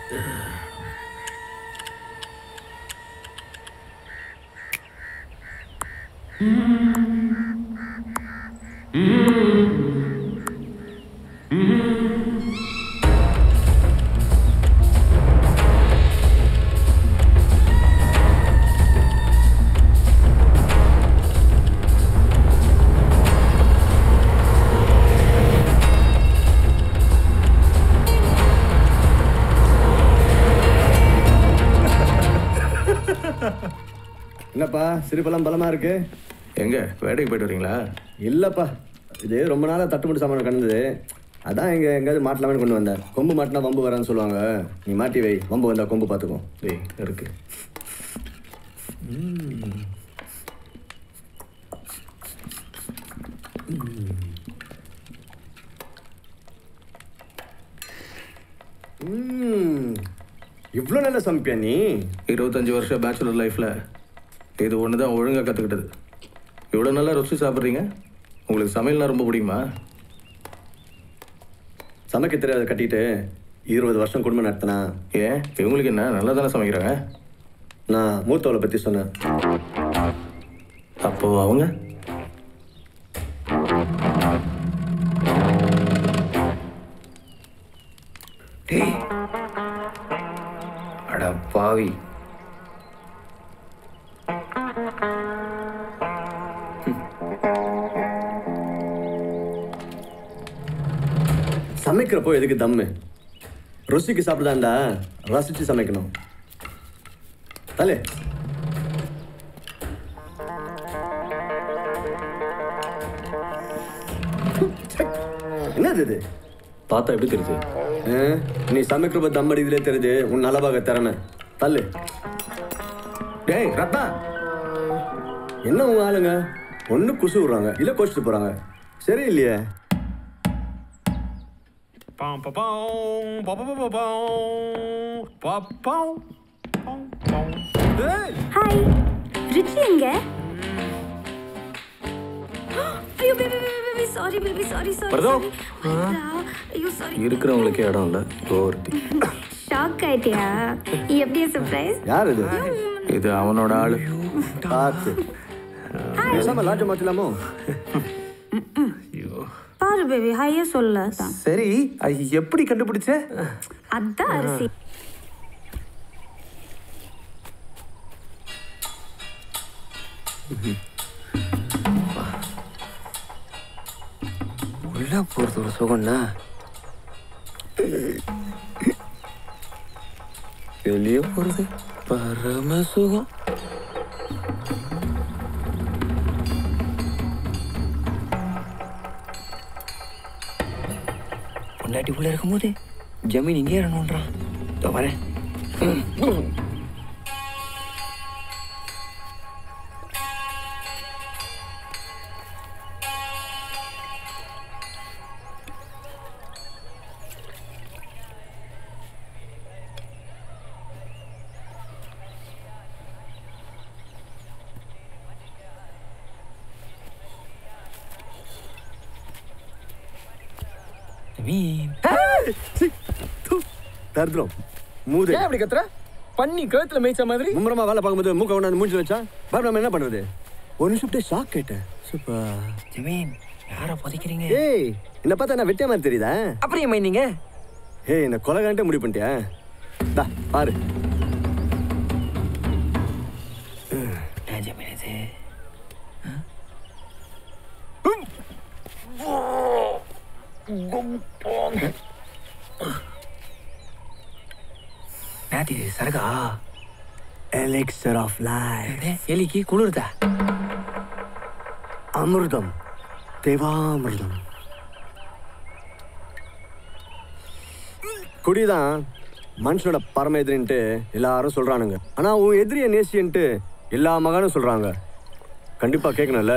என்னப்பா சிரிப்பெல்லாம் பலமா இருக்கு எங்க வேலைக்கு போயிட்டு வரீங்களா இல்லப்பா இது ரொம்ப நாளாக தட்டுமுட்டு சாமான் கிடந்தது அதான் இங்கே எங்கேயாவது மாட்டலாமே கொண்டு வந்தேன் கொம்பு மாட்டினா வம்பு வரான்னு சொல்லுவாங்க நீ மாட்டி வை வம்பு வந்தா கொம்பு பார்த்துக்கோ டேய் இருக்கு ம் இவ்வளோ நல்ல சமைப்பியா நீ இருபத்தஞ்சு வருஷம் பேச்சுலர் லைஃப்பில் இது ஒன்று தான் ஒழுங்காக கற்றுக்கிட்டது இவ்வளோ நல்லா ருசி சாப்பிட்றீங்க உங்களுக்கு சமையல்னா ரொம்ப பிடிக்குமா சமைக்க தெரியாத கட்டிட்டு இருபது வருஷம் குடும்பம் நடத்தினா ஏன் இவங்களுக்கு என்ன நல்லா தானே சமைக்கிறாங்க நான் மூத்தவளை பற்றி சொன்னேன் அப்போ அவங்க டேய் அட பாவி சமைக்கிறப்போ எதுக்கு தம்மு ருசிக்கு சாப்பிடாண்டா ரசிச்சு சமைக்கணும் தலே என்னது இது பார்த்தா எப்படி தெரியுது ஆ? நீ சமைக்கிறப்ப தம் அடிக்கிறே தெரியுது உன் நலபாக திறமை தள்ளு டேய் ரத்னா என்ன உங்க ஆளுங்க ஒண்ணு குசு விடுறாங்க இல்ல கோச்சிட்டு போறாங்க சரி இல்லையே Pam, pa, pam, pa, pa, pa, pa, pam, pa, pam, pam, pam. Hey! Hi Richie எங்க ஐயோ baby baby baby sorry baby sorry sorry வரதோ? ஐயோ சாரி இருக்கிறவங்களுக்கே இடம் இல்லை ஒருத்தி ஷாக் ஆயிட்டியா எப்படி சர்ப்ரைஸ் யார் இது இது அவனோட ஆளு பார்த்து பேசாம லாட்ஜ மாத்தலாமோ பாரு பேபி ஹையா சொல்ல தான் சரி அது எப்படி கண்டுபிடிச்ச அதான் அரிசி உள்ள போறது ஒரு சுகம்னா வெளியே போறது பரம சுகம் பொண்டாட்டி உள்ள இருக்கும்போது ஜமீன் இங்கே இறங்கணுன்றான் இதோ வரேன் ஜமீன் தருதுரும் மூது ஏன் அப்படி கத்துற பண்ணி கழுத்துல மேய்ச்ச மாதிரி மும்முரமா வேலை பார்க்கும்போது மூக்க கொண்டாந்து மூஞ்சி வச்சா பாரு நம்ம என்ன பண்றது ஒரு நிமிஷம் அப்படியே ஷாக் கேட்டேன் சூப்பர் ஜமீன் யார புதைக்கிறீங்க ஏய் என்ன பார்த்தா என்ன வெட்டிய மாதிரி தெரியுதா அப்புறம் ஏன் மைந்தீங்க ஏய் இந்த கொலகான்ட்டே முடிவு பண்ணிட்டியா தா பாரு என்ன ஜமீன் இது நாத்தி சரகா எலிக்சர் ஆஃப் லைஃப் எலிக்கு குளிர்தா அமிர்தம் தேவாமிர்தம் குடிதான் மனுஷனோட பரம எதிரின்ட்டு எல்லாரும் சொல்றானுங்க ஆனா உன் எதிரிய நேசின்ட்டு எல்லா மகனும் சொல்றாங்க கண்டிப்பா கேட்கணும்ல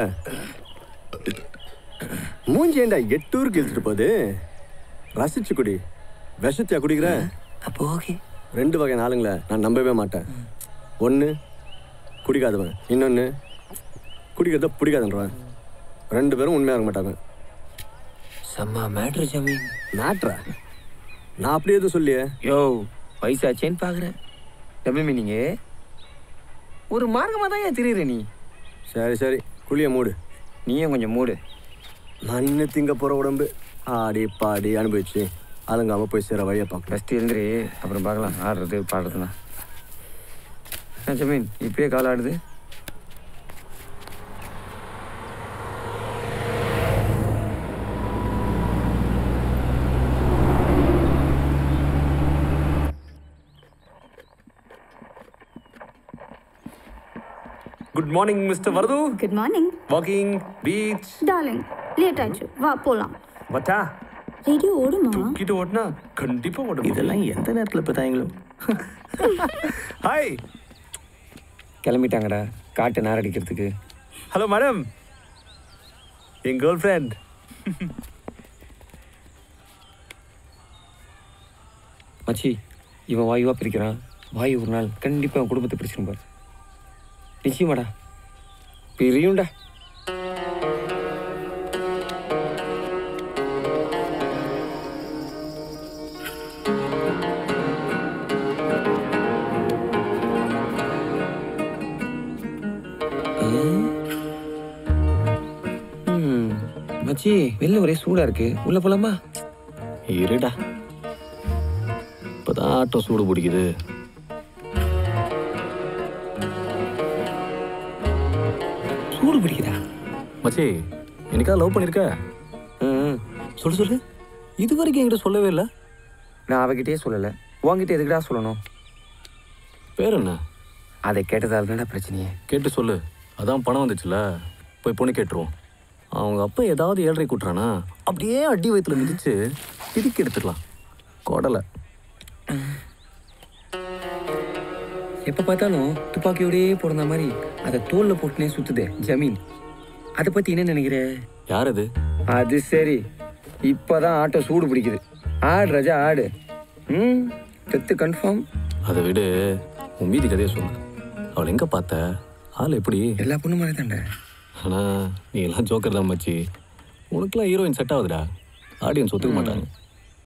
மூஞ்சி ஏண்டா எட்டு ஊருக்கு இழுத்துட்டு போகுது ரசிச்சு குடி விஷத்தையா குடிக்கிற அப்போ ஓகே ரெண்டு வகையான ஆளுங்களை நான் நம்பவே மாட்டேன் ஒன்று குடிக்காதவன் இன்னொன்று குடிக்கிறத பிடிக்காதுன்றவன் ரெண்டு பேரும் உண்மையாக இருக்க மாட்டாங்க செம்ம மேட்ரு ஜமீன் நாட்டுற நான் அப்படி எதுவும் சொல்லியே யோ வயசாச்சேன்னு பார்க்குறேன் டபுள் மீனிங்கு ஒரு மார்க்கமாக தான் ஏன் திரியிற நீ சரி சரி குழிய மூடு நீயும் கொஞ்சம் மூடு மண்ணு திங்க போகிற உடம்பு ஆடி பாடி அனுபவிச்சு அலங்காம போய் சேர வழியை பார்க்கலாம் ஃபஸ்ட்டு எழுந்துரு அப்புறம் பார்க்கலாம் ஆடுறது பாடுறதுலாம் என்ன ஜமீன் இப்பயே கால் ஆடுது குட் மார்னிங் மிஸ்டர் வரது good morning walking beach darling late ஆயிடுச்சு வா போலாம் வட்டா ரேடியோ ஓடுமா தூக்கிட்டு ஓட்டினா கண்டிப்பா ஓடும் இதெல்லாம் எந்த நேரத்தில் பார்த்தாங்களோ ஹாய் கிளம்பிட்டாங்கடா காட்டு நார் அடிக்கிறதுக்கு ஹலோ மேடம் என் கேர்ள் ஃப்ரெண்ட் மச்சி இவன் வாயுவா பிரிக்கிறான் வாயு ஒரு நாள் கண்டிப்பாக அவன் குடும்பத்தை பிரிச்சிடும் பாரு நிச்சயமாடா பிரியும்டா ம். மச்சி வெளில ஒரே சூடா இருக்கு உள்ள போலாமா இருடா இப்போதான் ஆட்டோ சூடு பிடிக்குது சூடு பிடிக்குதா மச்சி எனக்கா லவ் பண்ணியிருக்க ம் சொல்லு சொல்லு இது வரைக்கும் என்கிட்ட சொல்லவே இல்லை நான் அவகிட்டயே சொல்லலை உன்கிட்ட எதுக்குடா சொல்லணும் பேர் என்ன அதை கேட்டதால தானே பிரச்சனையே கேட்டு சொல்லு அதான் பணம் வந்துச்சுல போய் பொண்ணு கேட்டுருவோம் அவங்க அப்பா ஏதாவது ஏழரை கூட்டுறானா அப்படியே அடி வயிற்றுல மிதிச்சு பிரிக்கி எடுத்துக்கலாம் கொடலை எப்போ பார்த்தாலும் துப்பாக்கியோடயே பிறந்த மாதிரி அதை தோல்ல போட்டுனே சுத்துதே ஜமீன் அதை பற்றி என்ன நினைக்கிற யார் அது அது சரி இப்போதான் ஆட்டோ சூடு பிடிக்குது ஆடு ராஜா ஆடு ம் டெத்து கன்ஃபார்ம் அதை விடு உன் மீதி கதையை சொல்லு அவளை எங்கே பார்த்த ஆள் எப்படி எல்லா பொண்ணு மாதிரி தான்டா ஆனால் நீ எல்லாம் ஜோக்கர் தான் மச்சி உனக்குலாம் ஹீரோயின் செட் ஆகுதுடா ஆடியன்ஸ் ஒத்துக்க மாட்டாங்க